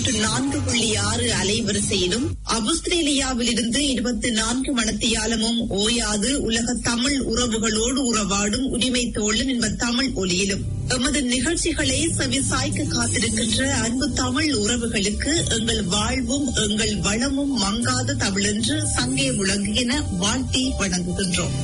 தொன்னூற்று நான்கு புள்ளி ஆறு அலைவரிசையிலும் ஆஸ்திரேலியாவில் இருந்து இருபத்தி நான்கு மணத்தியாலமும் ஓயாது உலக தமிழ் உறவுகளோடு உறவாடும் உரிமை தோழன் என்ப தமிழ் ஒலியிலும் எமது நிகழ்ச்சிகளை செவிசாய்க்க காத்திருக்கின்ற அன்பு தமிழ் உறவுகளுக்கு எங்கள் வாழ்வும் எங்கள் வளமும் மங்காத தமிழென்று சங்கே முழங்குகின வாழ்த்தி வணங்குகின்றோம்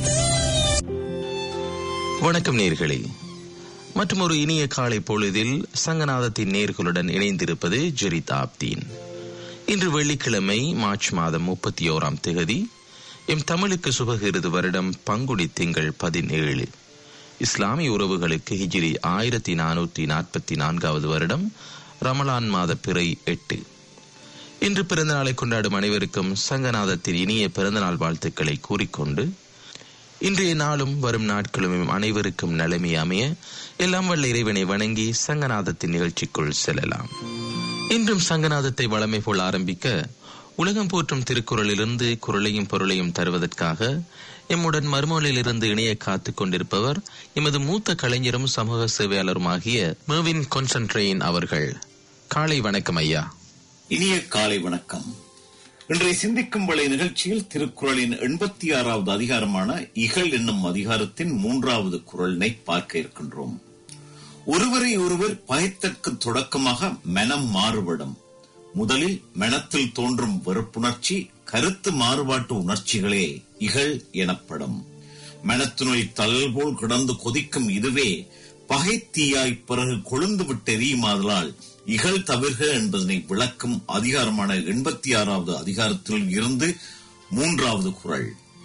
வணக்கம் நேர்களே மற்றும் ஒரு இனிய காலை பொழுதில் சங்கநாதத்தின் நேர்களுடன் இணைந்திருப்பது ஜெரித் ஆப்தீன் இன்று வெள்ளிக்கிழமை மார்ச் மாதம் முப்பத்தி ஓராம் தேதி எம் தமிழுக்கு சுபகிருது வருடம் பங்குடி திங்கள் பதினேழு இஸ்லாமிய உறவுகளுக்கு ஹிஜிரி ஆயிரத்தி நானூற்றி நாற்பத்தி நான்காவது வருடம் ரமலான் மாத பிறை எட்டு இன்று பிறந்தநாளை கொண்டாடும் அனைவருக்கும் சங்கநாதத்தின் இனிய பிறந்தநாள் வாழ்த்துக்களை கூறிக்கொண்டு இன்றைய நாளும் வரும் நாட்களும் அனைவருக்கும் நிலைமை அமைய எல்லாம் வல்ல இறைவனை வணங்கி சங்கநாதத்தின் நிகழ்ச்சிக்குள் செல்லலாம் இன்றும் சங்கநாதத்தை வளமை போல் ஆரம்பிக்க உலகம் போற்றும் திருக்குறளிலிருந்து குரலையும் பொருளையும் தருவதற்காக எம்முடன் மறுமொழியிலிருந்து இணைய காத்துக் கொண்டிருப்பவர் எமது மூத்த கலைஞரும் சமூக சேவையாளருமாகிய மேவின் கொன்சன்ட்ரெயின் அவர்கள் காலை வணக்கம் ஐயா இனிய காலை வணக்கம் இன்றைய சிந்திக்கும் வலை நிகழ்ச்சியில் திருக்குறளின் எண்பத்தி ஆறாவது அதிகாரமான இகழ் என்னும் அதிகாரத்தின் மூன்றாவது குரலினை பார்க்க இருக்கின்றோம் ஒருவரை ஒருவர் பயத்தற்கு தொடக்கமாக மனம் மாறுபடும் முதலில் மனத்தில் தோன்றும் வெறுப்புணர்ச்சி கருத்து மாறுபாட்டு உணர்ச்சிகளே இகழ் எனப்படும் மனத்தினுள் தளல் போல் கிடந்து கொதிக்கும் இதுவே பகைத்தீயாய் பிறகு கொழுந்து விட்டு எரியுமாதலால் இகழ் தவிர்க என்பதனை விளக்கும் அதிகாரமான எண்பத்தி ஆறாவது அதிகாரத்தில் இருந்து மூன்றாவது குரல்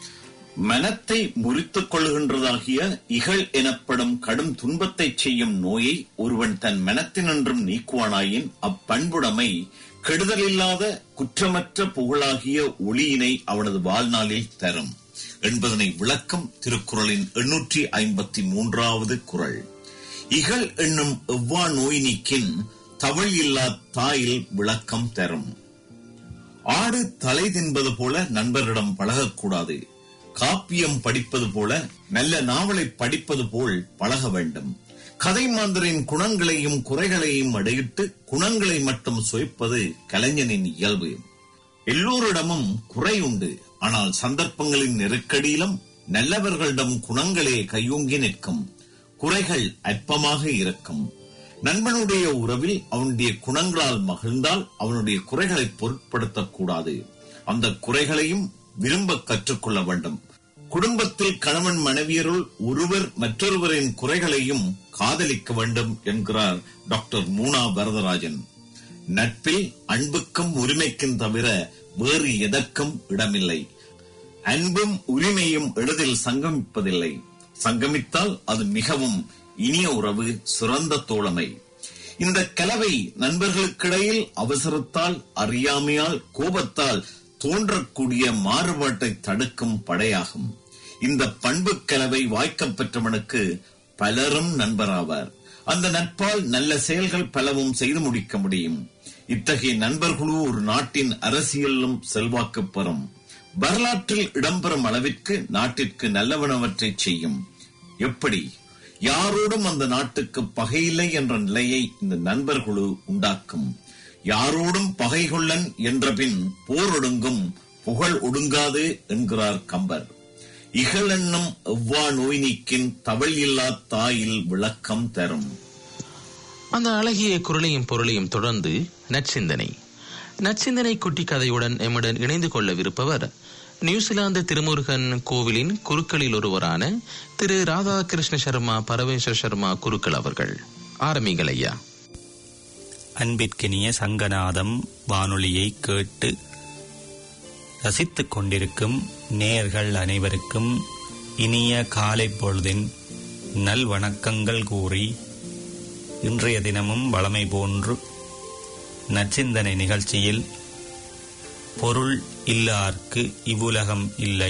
மனத்தை முறித்துக் கொள்கின்றதாகிய இகழ் எனப்படும் கடும் துன்பத்தை செய்யும் நோயை ஒருவன் தன் மனத்தினின்றும் நீக்குவானாயின் அப்பண்புடைமை கெடுதலில்லாத குற்றமற்ற புகழாகிய ஒளியினை அவனது வாழ்நாளில் தரும் என்பதனை விளக்கம் திருக்குறளின் எண்ணூற்றி ஐம்பத்தி மூன்றாவது குரல் இகழ் என்னும் எவ்வா நோய் நீக்கின் தவள் இல்லா தாயில் விளக்கம் தரும் ஆடு தலை தின்பது போல நண்பரிடம் பழகக்கூடாது காப்பியம் படிப்பது போல நல்ல நாவலை படிப்பது போல் பழக வேண்டும் கதை மாந்தரின் குணங்களையும் குறைகளையும் அடையிட்டு குணங்களை மட்டும் சுவைப்பது கலைஞனின் இயல்பு எல்லோரிடமும் குறை உண்டு ஆனால் சந்தர்ப்பங்களின் நெருக்கடியிலும் நல்லவர்களிடம் குணங்களே கையோங்கி நிற்கும் குறைகள் அற்பமாக இருக்கும் நண்பனுடைய உறவில் அவனுடைய குணங்களால் மகிழ்ந்தால் அவனுடைய குறைகளை பொருட்படுத்தக்கூடாது அந்த குறைகளையும் விரும்ப கற்றுக்கொள்ள வேண்டும் குடும்பத்தில் கணவன் மனைவியருள் ஒருவர் மற்றொருவரின் குறைகளையும் காதலிக்க வேண்டும் என்கிறார் டாக்டர் மூனா வரதராஜன் நட்பில் அன்புக்கும் உரிமைக்கும் தவிர வேறு எதற்கும் இடமில்லை அன்பும் உரிமையும் எளிதில் சங்கமிப்பதில்லை சங்கமித்தால் அது மிகவும் இனிய உறவு சிறந்த தோழமை இந்த கலவை நண்பர்களுக்கிடையில் அவசரத்தால் அறியாமையால் கோபத்தால் தோன்றக்கூடிய மாறுபாட்டை தடுக்கும் படையாகும் இந்த பண்பு கலவை வாய்க்கப் பெற்றவனுக்கு பலரும் நண்பராவார் அந்த நட்பால் நல்ல செயல்கள் பலவும் செய்து முடிக்க முடியும் இத்தகைய நண்பர்களு ஒரு நாட்டின் அரசியலிலும் செல்வாக்கு பெறும் வரலாற்றில் இடம்பெறும் அளவிற்கு நாட்டிற்கு நல்லவனவற்றை செய்யும் எப்படி யாரோடும் அந்த நாட்டுக்கு பகையில்லை என்ற நிலையை இந்த நண்பர்குழு உண்டாக்கும் யாரோடும் பகை கொள்ளன் என்றபின் போர் ஒடுங்கும் புகழ் ஒடுங்காது என்கிறார் கம்பர் இகழென்னும் எவ்வா நோய் நீக்கின் தவள் இல்லா தாயில் விளக்கம் தரும் அந்த அழகிய குரலையும் பொருளையும் தொடர்ந்து நற்சிந்தனை நற்சிந்தனை குட்டி கதையுடன் எம்முடன் இணைந்து கொள்ளவிருப்பவர் நியூசிலாந்து திருமுருகன் கோவிலின் குருக்களில் ஒருவரான திரு ராதாகிருஷ்ண சர்மா பரமேஸ்வர் சர்மா குருக்கள் அவர்கள் ஆரம்பிங்கள் ஐயா அன்பிற்கினிய சங்கநாதம் வானொலியை கேட்டு ரசித்துக் கொண்டிருக்கும் நேயர்கள் அனைவருக்கும் இனிய காலை பொழுதின் நல் வணக்கங்கள் கூறி இன்றைய தினமும் வளமை போன்று நற்சிந்தனை நிகழ்ச்சியில் பொருள் இல்லார்க்கு இவ்வுலகம் இல்லை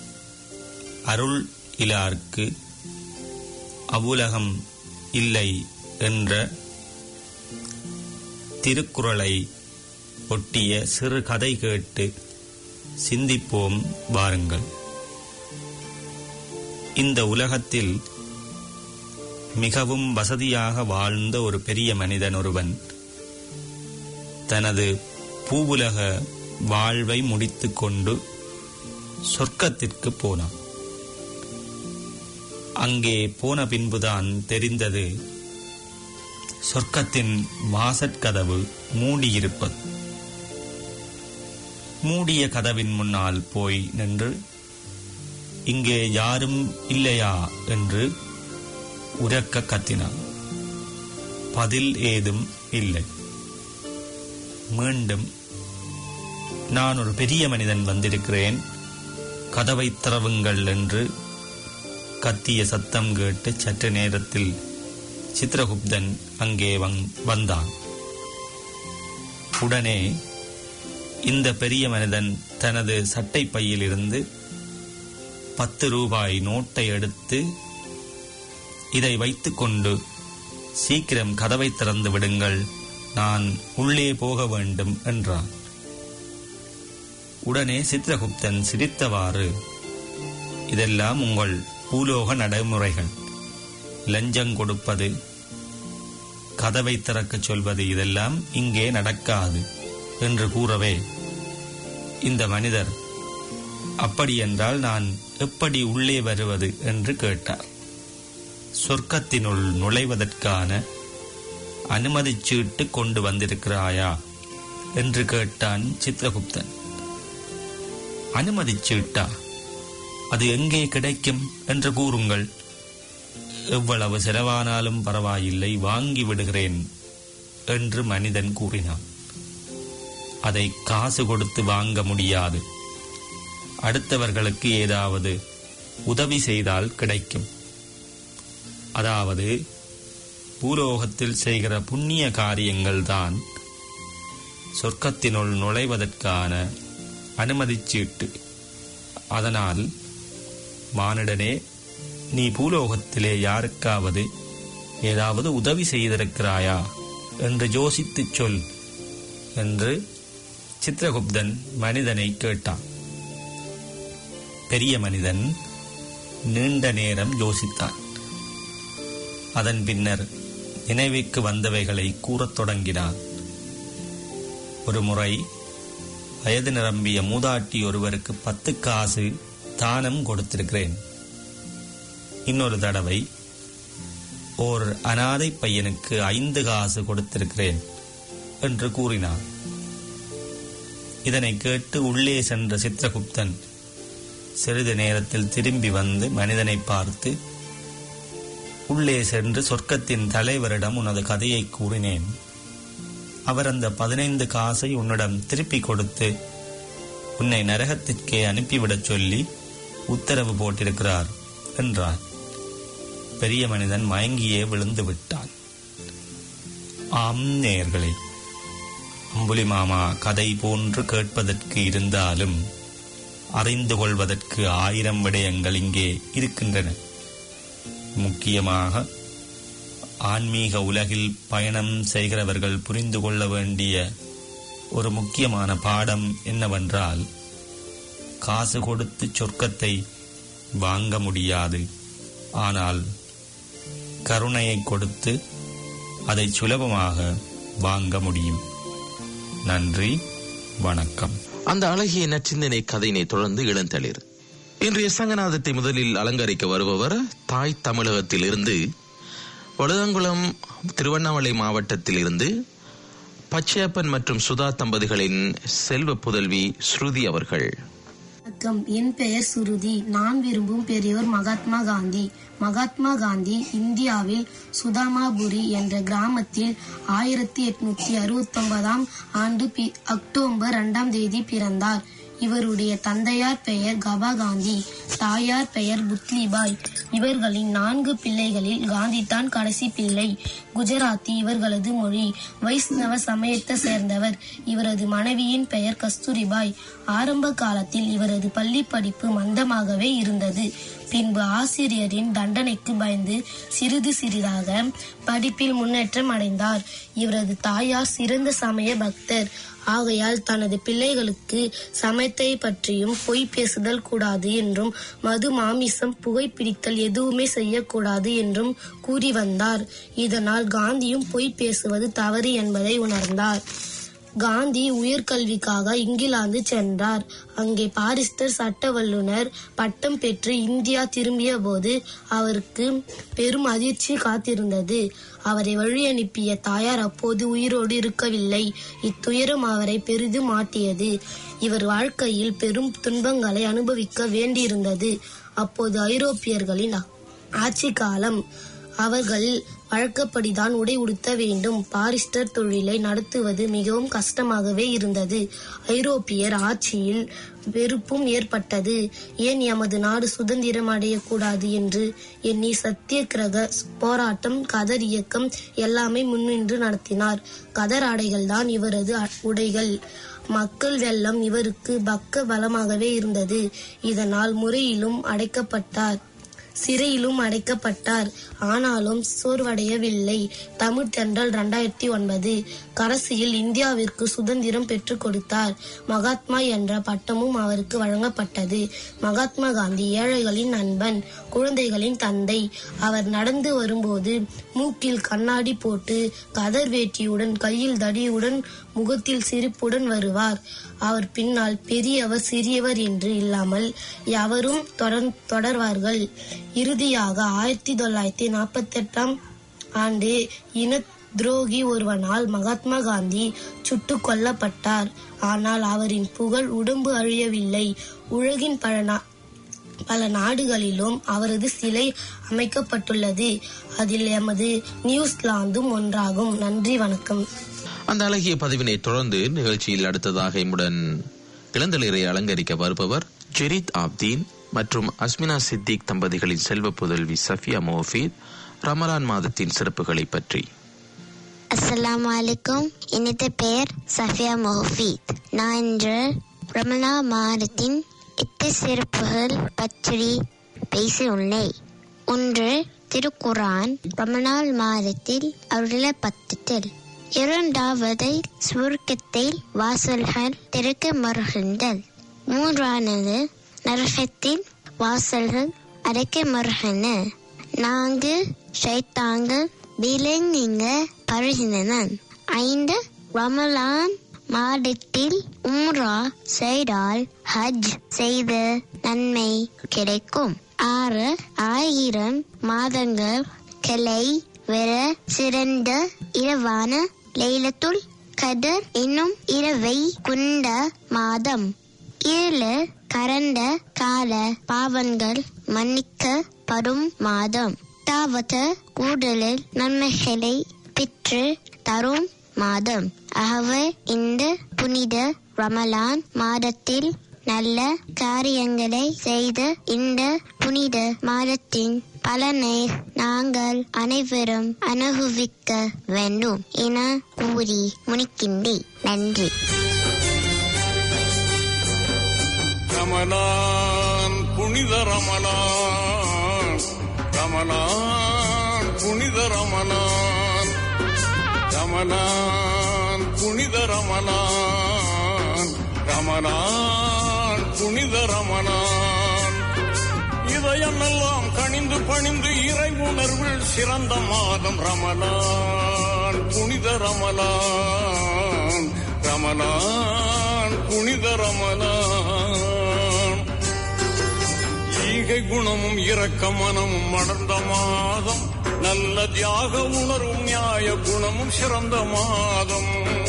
அருள் இலார்க்கு அவ்வுலகம் இல்லை என்ற திருக்குறளை ஒட்டிய சிறு கதை கேட்டு சிந்திப்போம் வாருங்கள் இந்த உலகத்தில் மிகவும் வசதியாக வாழ்ந்த ஒரு பெரிய மனிதன் ஒருவன் தனது பூவுலக வாழ்வை முடித்துக்கொண்டு சொர்க்கத்திற்கு போனான் அங்கே போன பின்புதான் தெரிந்தது சொர்க்கத்தின் வாசற்கதவு மூடியிருப்பது மூடிய கதவின் முன்னால் போய் நின்று இங்கே யாரும் இல்லையா என்று உரக்க கத்தினான் பதில் ஏதும் இல்லை மீண்டும் நான் ஒரு பெரிய மனிதன் வந்திருக்கிறேன் கதவை திறவுங்கள் என்று கத்திய சத்தம் கேட்டு சற்று நேரத்தில் சித்திரகுப்தன் அங்கே வந்- வந்தான் உடனே இந்த பெரிய மனிதன் தனது சட்டை பையிலிருந்து பத்து ரூபாய் நோட்டை எடுத்து இதை வைத்துக்கொண்டு சீக்கிரம் கதவை திறந்து விடுங்கள் நான் உள்ளே போக வேண்டும் என்றான் உடனே சித்திரகுப்தன் சிரித்தவாறு இதெல்லாம் உங்கள் பூலோக நடைமுறைகள் லஞ்சம் கொடுப்பது கதவை திறக்கச் சொல்வது இதெல்லாம் இங்கே நடக்காது என்று கூறவே இந்த மனிதர் அப்படியென்றால் நான் எப்படி உள்ளே வருவது என்று கேட்டார் சொர்க்கத்தினுள் நுழைவதற்கான அனுமதிச் சீட்டு கொண்டு வந்திருக்கிறாயா என்று கேட்டான் சித்திரகுப்தன் அனுமதிச் சீட்டா அது எங்கே கிடைக்கும் என்று கூறுங்கள் எவ்வளவு செலவானாலும் பரவாயில்லை வாங்கி விடுகிறேன் என்று மனிதன் கூறினான் அதை காசு கொடுத்து வாங்க முடியாது அடுத்தவர்களுக்கு ஏதாவது உதவி செய்தால் கிடைக்கும் அதாவது பூலோகத்தில் செய்கிற புண்ணிய காரியங்கள்தான் சொர்க்கத்தினுள் நுழைவதற்கான அனுமதிச் சீட்டு அதனால் மானிடனே நீ பூலோகத்திலே யாருக்காவது ஏதாவது உதவி செய்திருக்கிறாயா என்று யோசித்துச் சொல் என்று சித்திரகுப்தன் மனிதனை கேட்டான் பெரிய மனிதன் நீண்ட நேரம் யோசித்தான் அதன் பின்னர் நினைவுக்கு வந்தவைகளை கூறத் தொடங்கினான் ஒரு முறை வயது நிரம்பிய மூதாட்டி ஒருவருக்கு பத்து காசு தானம் கொடுத்திருக்கிறேன் இன்னொரு தடவை ஓர் அனாதை பையனுக்கு ஐந்து காசு கொடுத்திருக்கிறேன் என்று கூறினான் இதனை கேட்டு உள்ளே சென்ற சித்திரகுப்தன் சிறிது நேரத்தில் திரும்பி வந்து மனிதனை பார்த்து உள்ளே சென்று சொர்க்கத்தின் தலைவரிடம் உனது கதையை கூறினேன் அவர் அந்த பதினைந்து காசை உன்னிடம் திருப்பிக் கொடுத்து உன்னை நரகத்திற்கே அனுப்பிவிடச் சொல்லி உத்தரவு போட்டிருக்கிறார் என்றார் பெரிய மனிதன் மயங்கியே விழுந்து விட்டான் ஆம் நேயர்களே அம்புலி மாமா கதை போன்று கேட்பதற்கு இருந்தாலும் அறிந்து கொள்வதற்கு ஆயிரம் விடயங்கள் இங்கே இருக்கின்றன முக்கியமாக ஆன்மீக உலகில் பயணம் செய்கிறவர்கள் புரிந்து கொள்ள வேண்டிய ஒரு முக்கியமான பாடம் என்னவென்றால் காசு கொடுத்து சொர்க்கத்தை வாங்க முடியாது ஆனால் கருணையை கொடுத்து அதை சுலபமாக வாங்க முடியும் நன்றி வணக்கம் அந்த அழகிய நச்சிந்தனை கதையினை தொடர்ந்து இளந்தளிர் இன்றைய சங்கநாதத்தை முதலில் அலங்கரிக்க வருபவர் தாய் தமிழகத்தில் இருந்து வழுதங்குளம் திருவண்ணாமலை மாவட்டத்தில் இருந்து பச்சையப்பன் மற்றும் சுதா தம்பதிகளின் செல்வ புதல்வி ஸ்ருதி அவர்கள் வணக்கம் என் பெயர் சுருதி நான் விரும்பும் பெரியோர் மகாத்மா காந்தி மகாத்மா காந்தி இந்தியாவில் சுதாமாபுரி என்ற கிராமத்தில் ஆயிரத்தி எட்நூத்தி அறுபத்தி ஒன்பதாம் ஆண்டு பி- அக்டோபர் இரண்டாம் தேதி பிறந்தார் இவருடைய தந்தையார் பெயர் கபா காந்தி தாயார் பெயர் புத்லிபாய் இவர்களின் நான்கு பிள்ளைகளில் காந்தி தான் கடைசி பிள்ளை குஜராத்தி இவர்களது மொழி வைஷ்ணவ சமயத்தை சேர்ந்தவர் இவரது மனைவியின் பெயர் கஸ்தூரிபாய் ஆரம்ப காலத்தில் இவரது பள்ளி படிப்பு மந்தமாகவே இருந்தது பின்பு ஆசிரியரின் தண்டனைக்கு பயந்து சிறிது சிறிதாக படிப்பில் முன்னேற்றம் அடைந்தார் இவரது தாயார் சிறந்த சமய பக்தர் ஆகையால் தனது பிள்ளைகளுக்கு சமயத்தை பற்றியும் பொய் பேசுதல் கூடாது என்றும் மது மாமிசம் புகைப்பிடித்தல் எதுவுமே செய்யக்கூடாது என்றும் கூறி வந்தார் இதனால் காந்தியும் பொய் பேசுவது தவறு என்பதை உணர்ந்தார் காந்தி உயர்கல்விக்காக இங்கிலாந்து சென்றார் அங்கே பாரிஸ்டர் சட்ட வல்லுனர் பட்டம் பெற்று இந்தியா திரும்பிய போது அவருக்கு பெரும் அதிர்ச்சி காத்திருந்தது அவரை வழி அனுப்பிய தாயார் அப்போது உயிரோடு இருக்கவில்லை இத்துயரம் அவரை பெரிதும் மாட்டியது இவர் வாழ்க்கையில் பெரும் துன்பங்களை அனுபவிக்க வேண்டியிருந்தது அப்போது ஐரோப்பியர்களின் ஆட்சி காலம் அவர்கள் வழக்கப்படிதான் உடை உடுத்த வேண்டும் பாரிஸ்டர் தொழிலை நடத்துவது மிகவும் கஷ்டமாகவே இருந்தது ஐரோப்பியர் ஆட்சியில் வெறுப்பும் ஏற்பட்டது ஏன் எமது நாடு சுதந்திரம் அடையக்கூடாது என்று எண்ணி சத்தியக்கிரக போராட்டம் கதர் இயக்கம் எல்லாமே முன்னின்று நடத்தினார் கதர் ஆடைகள் தான் இவரது அ- உடைகள் மக்கள் வெள்ளம் இவருக்கு பக்க பலமாகவே இருந்தது இதனால் முறையிலும் அடைக்கப்பட்டார் சிறையிலும் அடைக்கப்பட்டார் ஆனாலும் சோர்வடையவில்லை தமிழ் தென்றல் இரண்டாயிரத்தி ஒன்பது கடைசியில் இந்தியாவிற்கு சுதந்திரம் பெற்றுக் கொடுத்தார் மகாத்மா என்ற பட்டமும் அவருக்கு வழங்கப்பட்டது மகாத்மா காந்தி ஏழைகளின் நண்பன் குழந்தைகளின் தந்தை அவர் நடந்து வரும்போது மூக்கில் கண்ணாடி போட்டு கதர் வேட்டியுடன் கையில் தடியுடன் முகத்தில் சிரிப்புடன் வருவார் அவர் பின்னால் பெரியவர் சிறியவர் என்று இல்லாமல் எவரும் தொடர் தொடர்வார்கள் இறுதியாக ஆயிரத்தி தொள்ளாயிரத்தி நாற்பத்தி எட்டாம் ஆண்டு இன துரோகி ஒருவனால் மகாத்மா காந்தி சுட்டுக் கொல்லப்பட்டார் ஆனால் அவரின் புகழ் உடம்பு அழியவில்லை உலகின் பல நா- பல நாடுகளிலும் அவரது சிலை அமைக்கப்பட்டுள்ளது அதில் எமது நியூசிலாந்தும் ஒன்றாகும் நன்றி வணக்கம் அந்த அழகிய பதிவினை தொடர்ந்து நிகழ்ச்சியில் அடுத்ததாக இம்முடன் இளந்தளிரை அலங்கரிக்க வருபவர் ஜெரித் ஆப்தீன் மற்றும் அஸ்மினா சித்திக் தம்பதிகளின் செல்வ புதல்வி சஃபியா மோஃபீத் ரமலான் மாதத்தின் சிறப்புகளை பற்றி அஸ்ஸலாமு அலைக்கும் எனது பெயர் சஃபியா மொஹபீத் நான் இன்று ரமணா மாதத்தின் எட்டு சிறப்புகள் பற்றி பேச உள்ளேன் ஒன்று திருக்குரான் ரமணால் மாதத்தில் அருளப்பட்டதில் இரண்டாவது சுருக்கத்தில் வாசல்கள் திறக்க மறுகின்றல் மூன்றானது நரகத்தில் வாசல்கள் அடைக்க மறுகின்றன நான்கு ஷைத்தாங்கள் விலங்குங்க பருகின்றன ஐந்து ரமலான் மாதத்தில் உம்ரா செய்தால் ஹஜ் செய்த நன்மை கிடைக்கும் ஆறு ஆயிரம் மாதங்கள் கிளை விட சிறந்த இரவான லைலத்துல் கதர் என்னும் இரவை கொண்ட மாதம் ஏழு கரண்ட கால பாவங்கள் மன்னிக்கப்படும் மாதம் தாவது கூடுதல் நன்மைகளை பெற்று தரும் மாதம் ஆகவே இந்த புனித ரமலான் மாதத்தில் நல்ல காரியங்களை செய்த இந்த புனித மாதத்தின் பலனை நாங்கள் அனைவரும் அனுபவிக்க வேண்டும் என கூறி முடிக்கின்றேன் நன்றி ரமலான் புனித ரமலான் ரமலான் புனித ரமலான் ரமலான் புனித ரமலான் ரமலான் புனித ரமலான் இதயமெல்லாம் கனிந்து பணிந்து இறை உணர்வில் சிறந்த மாதம் ரமலான் புனித ரமலான் ரமலான் புனித ரமலான் ஈகை குணமும் இரக்க மனமும் மலர்ந்த மாதம் நல்ல தியாக உணர்வும் நியாய குணமும் சிறந்த மாதம்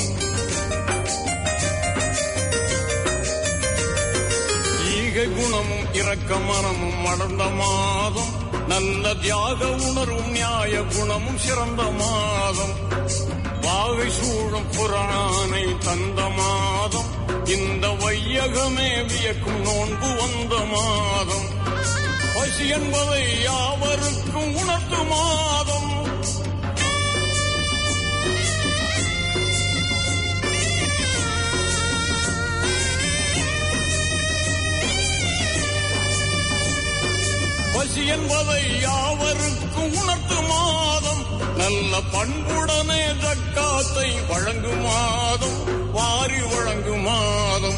ஈகை குணமும் இரக்க மனமும் மலர்ந்த மாதம் நல்ல தியாக உணர்வும் நியாய குணமும் சிறந்த மாதம் வாகை சூழும் புராணை தந்த மாதம் இந்த வையகமே வியக்கும் நோன்பு வந்த மாதம் பசி என்பதை யாவருக்கும் உணர்த்து மாதம் பசி என்பதை யாவருக்கும் உணர்த்து மாதம் நல்ல பண்புடனே தக்காத்தை வழங்கும் மாதம் வாரி வழங்கும் மாதம்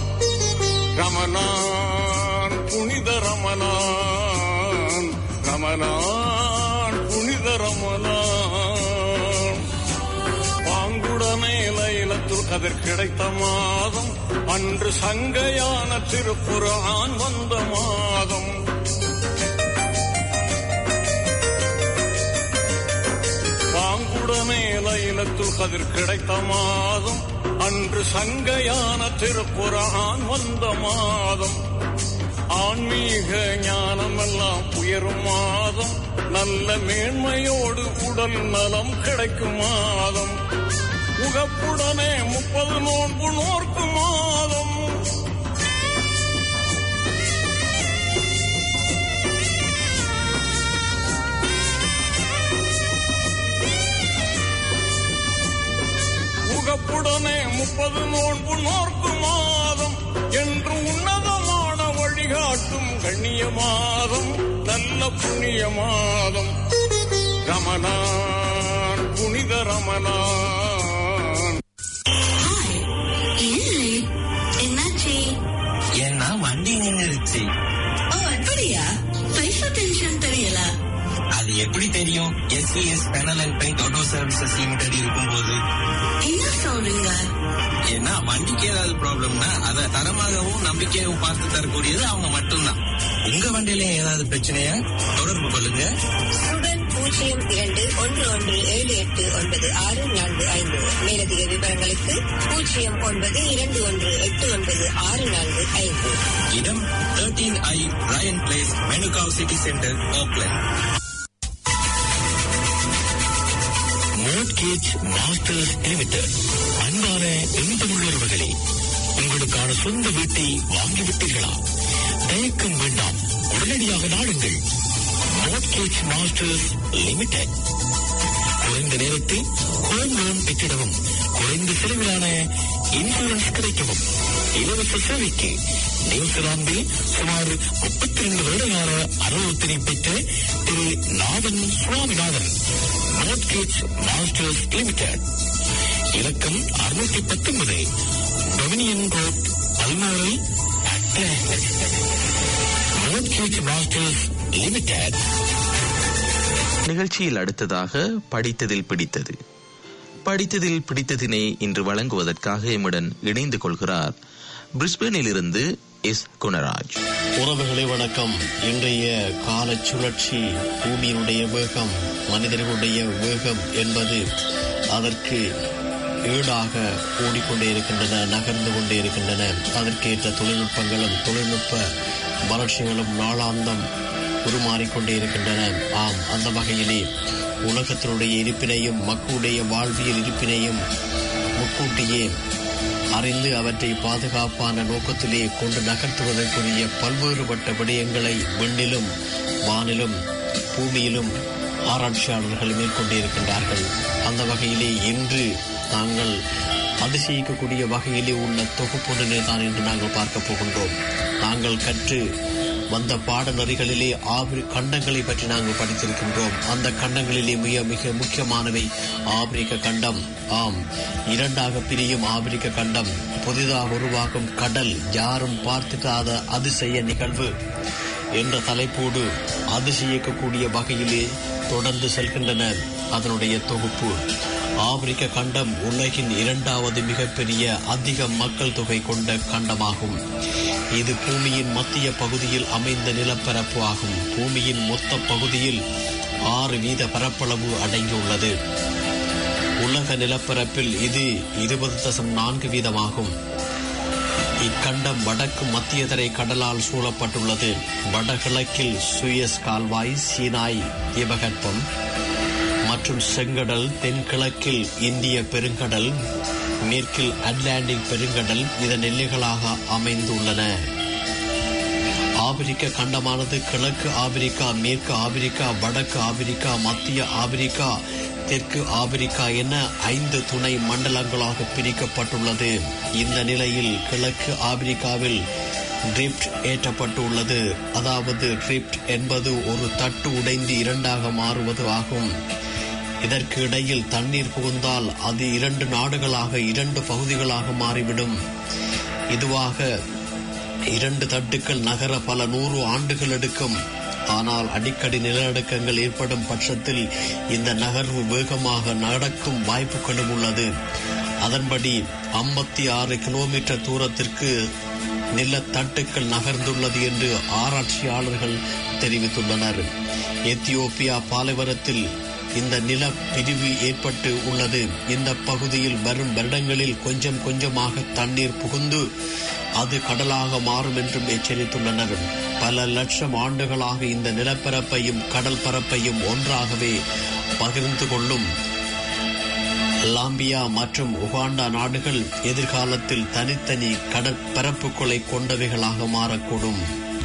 ரமணான் புனித ரமணான் ரமணான் புனித ரமணான் பாங்குடனே லைலத்துல் கதிர் கிடைத்த மாதம் அன்று சங்கையான திருப்புரான் வந்த மாதம் பாங்குடனே லைலத்துல் கதிர் கிடைத்த மாதம் அன்று சங்கையான திருப்புரான் வந்த மாதம் ஆன்மீக ஞானமெல்லாம் உயரும் மாதம் நல்ல மேன்மையோடு உடல் நலம் கிடைக்கும் மாதம் உகப்புடனே முப்பது நோன்பு நோர்க்கும் மாதம் உகப்புடனே முப்பது நோன்பு நோர்க்கும் மாதம் என்று உன்னதமான வழிகாட்டும் கண்ணிய மாதம் நல்ல புண்ணிய மாதம் ரமணான் புனித ரமணான் என்னாச்சு ஏன்னா வண்டி நின்னுருச்சு ஓ அப்படியா பைசா டென்ஷன் தெரியல அது எப்படி தெரியும் SVS panel and paint auto services limited இருக்கும்போது என்ன சொல்றீங்க ஏன்னா வண்டிக்கு ஏதாவது ப்ராப்ளம்னா அதை தரமாகவும் நம்பிக்கையாகவும் பார்த்து தரக்கூடியது அவங்க மட்டும்தான் உங்க வண்டியில ஏதாவது பிரச்சனையா தொடர்பு கொள்ளுங்க சுடன் பூஜ்ஜியம் இரண்டு ஒன்று ஒன்று ஏழு எட்டு ஒன்பது ஆறு நான்கு ஐந்து மேலதிக விவரங்களுக்கு பூஜ்ஜியம் ஒன்பது இரண்டு ஒன்று எட்டு ஒன்பது ஆறு நான்கு ஐந்து இடம் thirteen I Ryan place Manukau city centre Auckland mortgage masters limited அன்பான இன்பமுள்ளவர்களே உங்களுக்கான சொந்த வீட்டை வாங்கிவிட்டீர்களா தயக்கம் வேண்டாம் உடனடியாக நாடுங்கள் மோட்கேஜ் மாஸ்டர்ஸ் லிமிடெட் குறைந்த நேரத்தில் ஹோம் லோன் பெற்றிடவும் குறைந்த செலவிலான இன்சூரன்ஸ் கிடைக்கவும் இலவச சேவைக்கு நியூசிலாந்தில் சுமார் முப்பத்தி ரெண்டு வருடகால அனுபவத்தினை பெற்ற திரு Nathan Swaminathan mortgage masters limited இலக்கம் அறுநூத்தி பத்தொன்பது Dominion road Balmoral mortgage masters limited நிகழ்ச்சியில் அடுத்ததாக படித்ததில் பிடித்தது படித்ததில் பிடித்ததினை இன்று வழங்குவதற்காக எம்முடன் இணைந்து கொள்கிறார் பிரிஸ்பேனில் இருந்து எஸ் குணராஜ் உறவுகளை வணக்கம் இன்றைய கால சுழற்சி பூமியினுடைய வேகம் மனிதர்களுடைய வேகம் என்பது அதற்கு ஈடாக ஓடிக்கொண்டே இருக்கின்றன நகர்ந்து கொண்டே இருக்கின்றன அதற்கேற்ற தொழில்நுட்பங்களும் தொழில்நுட்ப வளர்ச்சிகளும் நாளாந்தம் உருமாறிக்கொண்டே இருக்கின்றன ஆம் அந்த வகையிலே உலகத்தினுடைய இருப்பினையும் மக்களுடைய வாழ்வியல் இருப்பினையும் முக்கூட்டியே அறிந்து அவற்றை பாதுகாப்பான நோக்கத்திலே கொண்டு நகர்த்துவதற்குரிய பல்வேறுபட்ட விடயங்களை விண்ணிலும் வானிலும் பூமியிலும் ஆராய்ச்சியாளர்கள் மேற்கொண்டிருக்கின்றார்கள் அந்த வகையிலே இன்று நாங்கள் அதிசயிக்கக்கூடிய வகையிலே உள்ள தொகுப்புடனே தான் இன்று நாங்கள் பார்க்க போகின்றோம் நாங்கள் கற்று வந்த பாடநெறிகளிலே ஆபிரி கண்டங்களை பற்றி நாங்கள் படித்திருக்கின்றோம் அந்த கண்டங்களிலே மிக மிக முக்கியமானவை ஆப்பிரிக்க கண்டம் ஆம் இரண்டாக பிரியும் ஆப்பிரிக்க கண்டம் புதிதாக உருவாகும் கடல் யாரும் பார்த்துக்காத அதிசய நிகழ்வு என்ற தலைப்போடு அதிசயிக்கக்கூடிய வகையிலே தொடர்ந்து செல்கின்றன அதனுடைய தொகுப்பு ஆப்பிரிக்க கண்டம் உலகின் இரண்டாவது மிகப்பெரிய அதிக மக்கள் தொகை கொண்ட கண்டமாகும் இது பூமியின் மத்திய பகுதியில் அமைந்த நிலப்பரப்பு ஆகும் பூமியின் மொத்த பகுதியில் ஆறு வீத பரப்பளவு அடங்கியுள்ளது உலக நிலப்பரப்பில் இது இருபது தசம் நான்கு வீதமாகும் இக்கண்டம் வடக்கு மத்திய தரை கடலால் சூழப்பட்டுள்ளது வடகிழக்கில் சுயஸ் கால்வாய் சீனாய் தீபகற்பம் மற்றும் செங்கடல் தென்கிழக்கில் இந்திய பெருங்கடல் மேற்கில் அட்லாண்டிக் பெருங்கடல் இதன் எல்லைகளாக அமைந்துள்ளன ஆப்பிரிக்க கண்டமானது கிழக்கு ஆப்பிரிக்கா மேற்கு ஆப்பிரிக்கா வடக்கு ஆப்பிரிக்கா மத்திய ஆப்பிரிக்கா தெற்கு ஆப்பிரிக்கா என ஐந்து துணை மண்டலங்களாக பிரிக்கப்பட்டுள்ளது இந்த நிலையில் கிழக்கு ஆப்பிரிக்காவில் ட்ரிப்ட் ஏற்றப்பட்டுள்ளது அதாவது ட்ரிப்ட் என்பது ஒரு தட்டு உடைந்து இரண்டாக மாறுவது ஆகும் இதற்கு இடையில் தண்ணீர் புகுந்தால் அது இரண்டு நாடுகளாக இரண்டு பகுதிகளாக மாறிவிடும் இதுவாக இரண்டு தட்டுக்கள் நகர பல நூறு ஆண்டுகள் எடுக்கும் ஆனால் அடிக்கடி நிலநடுக்கங்கள் ஏற்படும் பட்சத்தில் இந்த நகர்வு வேகமாக நடக்கும் வாய்ப்புகளும் உள்ளது அதன்படி ஐம்பத்தி ஆறு கிலோமீட்டர் தூரத்திற்கு நிலத்தட்டுக்கள் நகர்ந்துள்ளது என்று ஆராய்ச்சியாளர்கள் தெரிவித்துள்ளனர் எத்தியோப்பியா பாலைவனத்தில் இந்த நில பிரிவு ஏற்பட்டு உள்ளது இந்த பகுதியில் வரும் வருடங்களில் கொஞ்சம் கொஞ்சமாக தண்ணீர் புகுந்து அது கடலாக மாறும் என்றும் எச்சரித்துள்ளனர் பல லட்சம் ஆண்டுகளாக இந்த நிலப்பரப்பையும் கடல் பரப்பையும் ஒன்றாகவே பகிர்ந்து கொள்ளும் லாம்பியா மற்றும் உகாண்டா நாடுகள் எதிர்காலத்தில் தனித்தனி கடற்பரப்புகளை கொண்டவைகளாக மாறக்கூடும்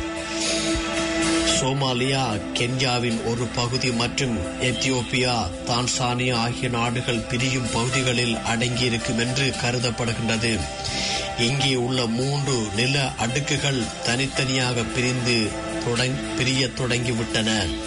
சோமாலியா கென்யாவின் ஒரு பகுதி மற்றும் எத்தியோப்பியா தான்சானியா ஆகிய நாடுகள் பிரியும் பகுதிகளில் அடங்கியிருக்கும் என்று கருதப்படுகின்றது இங்கே உள்ள மூன்று நில அடுக்குகள் தனித்தனியாக பிரிந்து தொடங்- பிரியத் தொடங்கிவிட்டன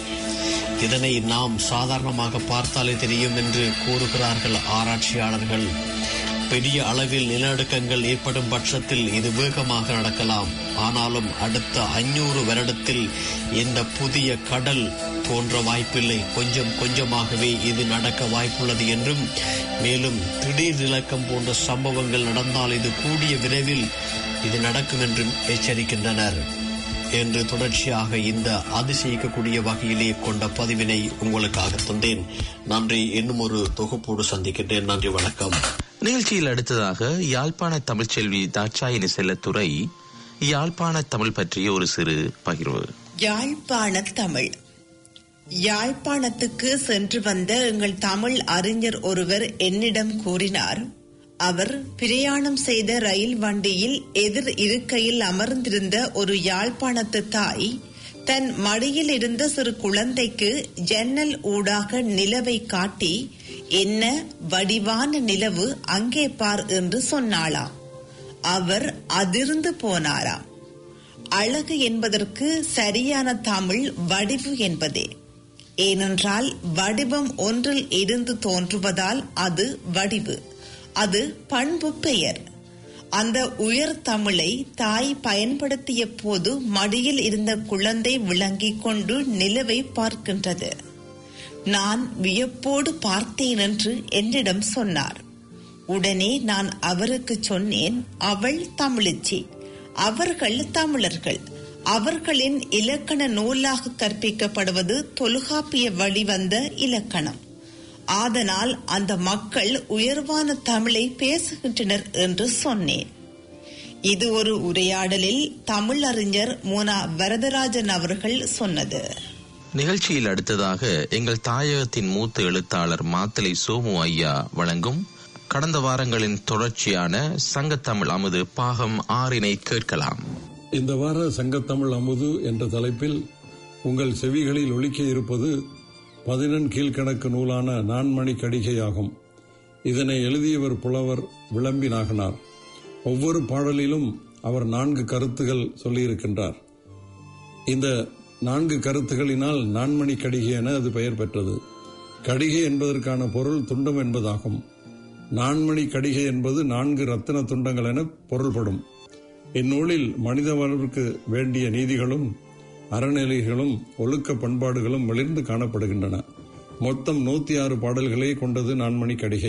இதனை நாம் சாதாரணமாக பார்த்தாலே தெரியும் என்று கூறுகிறார்கள் ஆராய்ச்சியாளர்கள் பெரிய அளவில் நிலநடுக்கங்கள் ஏற்படும் பட்சத்தில் இது வேகமாக நடக்கலாம் ஆனாலும் அடுத்த ஐநூறு வருடத்தில் இந்த புதிய கடல் தோன்ற வாய்ப்பில்லை கொஞ்சம் கொஞ்சமாகவே இது நடக்க வாய்ப்புள்ளது என்றும் மேலும் திடீர் நிலக்கம் போன்ற சம்பவங்கள் நடந்தால் இது கூடிய விரைவில் இது நடக்கும் என்றும் எச்சரிக்கின்றனர் என்று தொடர்ச்சியாக இந்த அதிசயிக்கக்கூடிய வகையிலே கொண்ட பதிவினை உங்களுக்காக தந்தேன் நன்றி இன்னும் ஒரு தொகுப்போடு சந்திக்கின்றேன் நன்றி வணக்கம் நிகழ்ச்சியில் அடுத்ததாக யாழ்ப்பாண தமிழ்ச்செல்வி தாட்சாயினி செல்லத்துறை யாழ்ப்பாண தமிழ் பற்றிய ஒரு சிறு பகிர்வு யாழ்ப்பாண தமிழ் யாழ்ப்பாணத்துக்கு சென்று வந்த எங்கள் தமிழ் அறிஞர் ஒருவர் என்னிடம் கூறினார் அவர் பிரயாணம் செய்த ரயில் வண்டியில் எதிர் இருக்கையில் அமர்ந்திருந்த ஒரு யாழ்ப்பாணத்து தாய் தன் மடியில் இருந்த சிறு குழந்தைக்கு ஜன்னல் ஊடாக நிலவை காட்டி என்ன வடிவான நிலவு அங்கே பார் என்று சொன்னாளாம் அவர் அதிர்ந்து போனாராம் அழகு என்பதற்கு சரியான தமிழ் வடிவு என்பதே ஏனென்றால் வடிவம் ஒன்றில் இருந்து தோன்றுவதால் அது வடிவு அது பண்பு பெயர் அந்த உயர் தமிழை தாய் பயன்படுத்திய போது மடியில் இருந்த குழந்தை விளங்கிக் கொண்டு நிலவை பார்க்கின்றது நான் வியப்போடு பார்த்தேன் என்று என்னிடம் சொன்னார் உடனே நான் அவருக்கு சொன்னேன் அவள் தமிழிச்சி அவர்கள் தமிழர்கள் அவர்களின் இலக்கண நூலாக கற்பிக்கப்படுவது தொல்காப்பிய வழிவந்த இலக்கணம் ஆதலால் அந்த மக்கள் உயர்வான தமிழை பேசுகின்றனர் என்று சொன்னேன் இது ஒரு உரையாடலில் தமிழ் அறிஞர் மூனா வரதராஜன் அவர்கள் சொன்னது நிகழ்ச்சியில் அடுத்ததாக எங்கள் தாயகத்தின் மூத்த எழுத்தாளர் மாத்தலை சோமு ஐயா வழங்கும் கடந்த வாரங்களின் தொடர்ச்சியான சங்கத்தமிழ் அமுது பாகம் ஆறினை கேட்கலாம் இந்த வார சங்கத்தமிழ் அமுது என்ற தலைப்பில் உங்கள் செவிகளில் ஒலிக்க இருப்பது பதினெண் கீழ்கணக்கு நூலான நான்மணி கடிகையாகும் இதனை எழுதியவர் புலவர் விளம்பி நாகனார் ஒவ்வொரு பாடலிலும் அவர் நான்கு கருத்துகள் சொல்லியிருக்கின்றார் இந்த நான்கு கருத்துகளினால் நான்மணி கடிகை என அது பெயர் பெற்றது கடிகை என்பதற்கான பொருள் துண்டம் என்பதாகும் நான்மணி கடிகை என்பது நான்கு ரத்தின துண்டங்கள் என பொருள்படும் இந்நூலில் மனித வாழ்வுக்கு வேண்டிய நீதிகளும் அறநிலைகளும் ஒழுக்க பண்பாடுகளும் மிளிர்ந்து காணப்படுகின்றன மொத்தம் நூத்தி ஆறு பாடல்களே கொண்டது நான்மணி கடிகை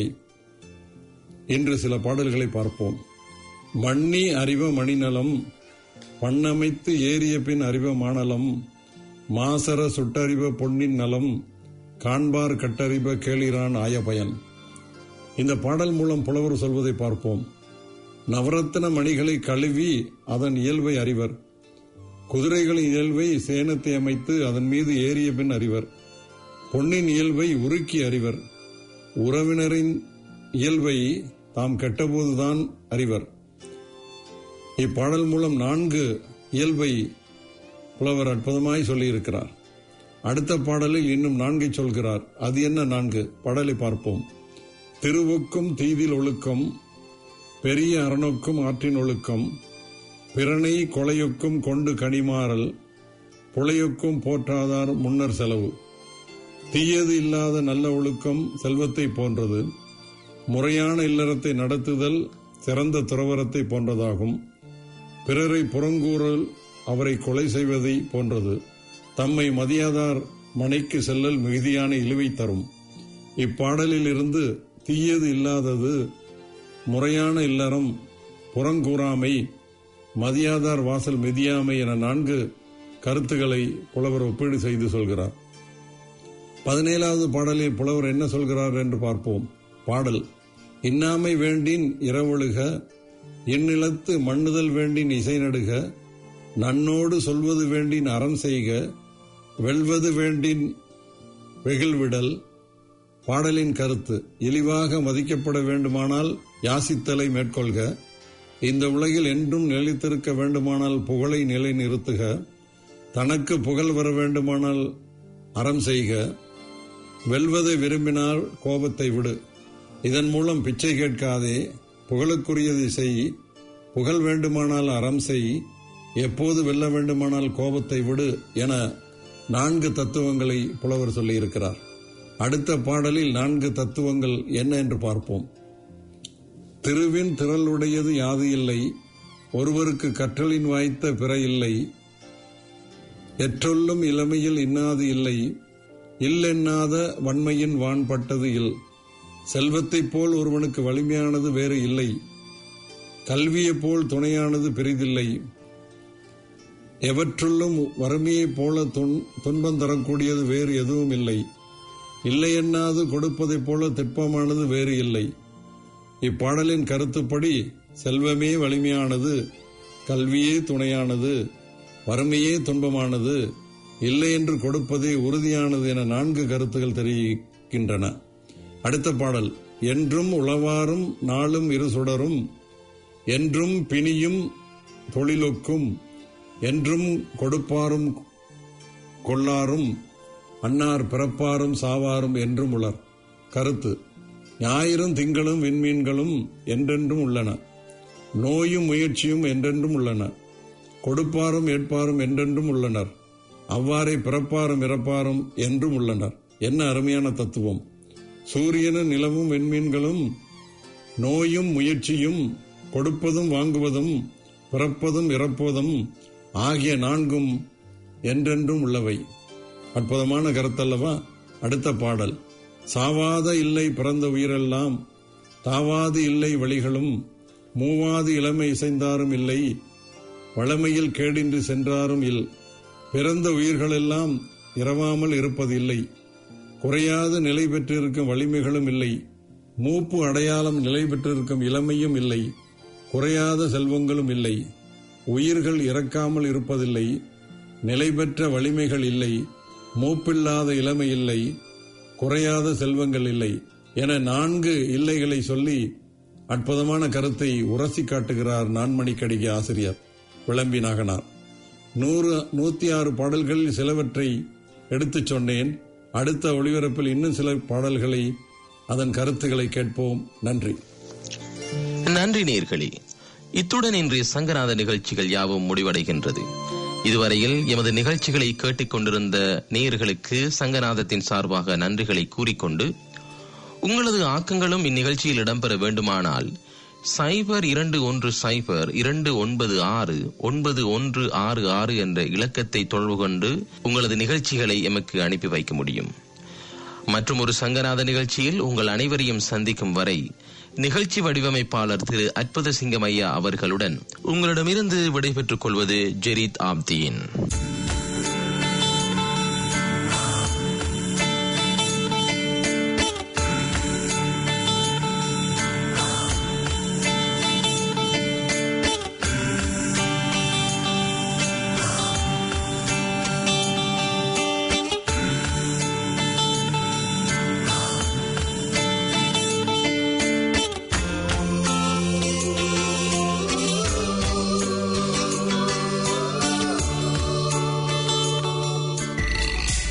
இன்று சில பாடல்களை பார்ப்போம் மண்ணி அறிவ மணிநலம் பண்ணமைத்து ஏறிய பின் அறிவ மானலம் மாசர சுட்டறிவ பொன்னின் நலம் காண்பார் கட்டறிவ கேளிரான் ஆயபயன் இந்த பாடல் மூலம் புலவர் சொல்வதை பார்ப்போம் நவரத்தின மணிகளை கழுவி அதன் இயல்பை அறிவர் குதிரைகளின் இயல்பை சேனத்தை அமைத்து அதன் மீது ஏறிய பின் அறிவர் பொன்னின் இயல்பை உருக்கி அறிவர் உறவினரின் இயல்பை தாம் கெட்டபோதுதான் அறிவர் இப்பாடல் மூலம் நான்கு இயல்பை புலவர் அற்புதமாய் சொல்லியிருக்கிறார் அடுத்த பாடலில் இன்னும் நான்கை சொல்கிறார் அது என்ன நான்கு பாடலை பார்ப்போம் திருவுக்கும் தீதில் ஒழுக்கம் பெரிய அரணொக்கும் ஆற்றின் ஒழுக்கம் பிறனை கொலையொக்கும் கொண்டு கனிமாறல் புலையொக்கும் போற்றாதார் முன்னர் செலவு தீயது இல்லாத நல்ல ஒழுக்கம் செல்வத்தை போன்றது முறையான இல்லறத்தை நடத்துதல் சிறந்த துறவரத்தை போன்றதாகும் பிறரை புறங்கூறல் அவரை கொலை செய்வதை போன்றது தம்மை மதியாதார் மனைக்கு செல்லல் மிகுதியான இழிவை தரும் இப்பாடலில் இருந்து தீயது இல்லாதது முறையான இல்லறம் புறங்கூறாமை மதியாதார் வாசல் மிதியாமை என நான்கு கருத்துக்களை புலவர் ஒப்பீடு செய்து சொல்கிறார் பதினேழாவது பாடலில் புலவர் என்ன சொல்கிறார் என்று பார்ப்போம் பாடல் இன்னாமை வேண்டின் இரவொழுக இந்நிலத்து மண்ணுதல் வேண்டின் இசை நடுக நன்னோடு சொல்வது வேண்டின் அறம் செய்க வெல்வது வேண்டின் வெகிழ்விடல் பாடலின் கருத்து இழிவாக மதிக்கப்பட வேண்டுமானால் யாசித்தலை மேற்கொள்க இந்த உலகில் என்றும் நிலைத்திருக்க வேண்டுமானால் புகழை நிலைநிறுத்துக தனக்கு புகழ் வர வேண்டுமானால் அறம் செய்க வெல்வதை விரும்பினால் கோபத்தை விடு இதன் மூலம் பிச்சை கேட்காதே புகழுக்குரியதை செய் புகழ் வேண்டுமானால் அறம் செய் எப்போது வெல்ல வேண்டுமானால் கோபத்தை விடு என நான்கு தத்துவங்களை புலவர் சொல்லியிருக்கிறார் அடுத்த பாடலில் நான்கு தத்துவங்கள் என்ன என்று பார்ப்போம் திருவின் திரளுடையது யாது இல்லை ஒருவருக்கு கற்றலின் வாய்த்த பிற இல்லை எற்றொல்லும் இளமையில் இன்னாது இல்லை இல்லெண்ணாத வன்மையின் வான்பட்டது இல் செல்வத்தைப் போல் ஒருவனுக்கு வலிமையானது வேறு இல்லை கல்வியைப் போல் துணையானது பெரிதில்லை எவற்றுள்ளும் வறுமையைப் போல துன்- துன்பம் தரக்கூடியது வேறு எதுவும் இல்லை இல்லை எண்ணாது கொடுப்பதைப் போல திட்பமானது வேறு இல்லை இப்பாடலின் கருத்துப்படி செல்வமே வலிமையானது கல்வியே துணையானது வறுமையே துன்பமானது இல்லை என்று கொடுப்பதே உறுதியானது என நான்கு கருத்துகள் தெரிவிக்கின்றன அடுத்த பாடல் என்றும் உளவாரும் நாளும் இரு சுடரும் என்றும் பிணியும் தொழிலொக்கும் என்றும் கொடுப்பாரும் கொள்ளாரும் அன்னார் பிறப்பாரும் சாவாரும் என்றும் உளர் கருத்து ஞாயிறும் திங்களும் விண்மீன்களும் என்றென்றும் உள்ளன நோயும் முயற்சியும் என்றென்றும் உள்ளன கொடுப்பாரும் ஏற்பாரும் என்றென்றும் உள்ளனர் அவ்வாறே பிறப்பாரும் இறப்பாரும் என்றும் உள்ளனர் என்ன அருமையான தத்துவம் சூரியனும் நிலவும் விண்மீன்களும் நோயும் முயற்சியும் கொடுப்பதும் வாங்குவதும் பிறப்பதும் இறப்பதும் ஆகிய நான்கும் என்றென்றும் உள்ளவை அற்புதமான கருத்தல்லவா அடுத்த பாடல் சாவாத இல்லை பிறந்த உயிரெல்லாம் தாவாது இல்லை வழிகளும் மூவாது இளமை இசைந்தாரும் இல்லை வளமையில் கேடின்றி சென்றாரும் இல் பிறந்த உயிர்களெல்லாம் இரவாமல் இருப்பதில்லை குறையாத நிலை பெற்றிருக்கும் வலிமைகளும் இல்லை மூப்பு அடையாளம் நிலை பெற்றிருக்கும் இளமையும் இல்லை குறையாத செல்வங்களும் இல்லை உயிர்கள் இறக்காமல் இருப்பதில்லை நிலை பெற்ற வலிமைகள் இல்லை மூப்பில்லாத இளமை இல்லை குறையாத செல்வங்கள் இல்லை என நான்கு இல்லைகளை சொல்லி அற்புதமான கருத்தை உரசி காட்டுகிறார் நான்மணிக்கடிகை ஆசிரியர் விளம்பி நாகனார் நூறு நூத்தி ஆறு பாடல்களில் சிலவற்றை எடுத்துச் சொன்னேன் அடுத்த ஒளிபரப்பில் இன்னும் சில பாடல்களை அதன் கருத்துக்களை கேட்போம் நன்றி நன்றி நேர்களே இத்துடன் இன்றைய சங்கநாத நிகழ்ச்சிகள் யாவும் முடிவடைகின்றது இதுவரையில் எமது நிகழ்ச்சிகளை கேட்டுக்கொண்டிருந்த நேயர்களுக்கு சங்கநாதத்தின் சார்பாக நன்றிகளை கூறிக்கொண்டு உங்களது ஆக்கங்களும் இந்நிகழ்ச்சியில் இடம்பெற வேண்டுமானால் சைபர் இரண்டு ஒன்று சைபர் இரண்டு ஒன்பது ஆறு ஒன்பது ஒன்று ஆறு ஆறு என்ற இலக்கத்தை தொடர்பு கொண்டு உங்களது நிகழ்ச்சிகளை எமக்கு அனுப்பி வைக்க முடியும் மற்றும் ஒரு சங்கநாத நிகழ்ச்சியில் உங்கள் அனைவரையும் சந்திக்கும் வரை நிகழ்ச்சி வடிவமைப்பாளர் திரு அற்புத சிங்கம் ஐயா அவர்களுடன் உங்களிடமிருந்து விடைபெற்றுக் கொள்வது ஜெரீத் ஆப்தீன்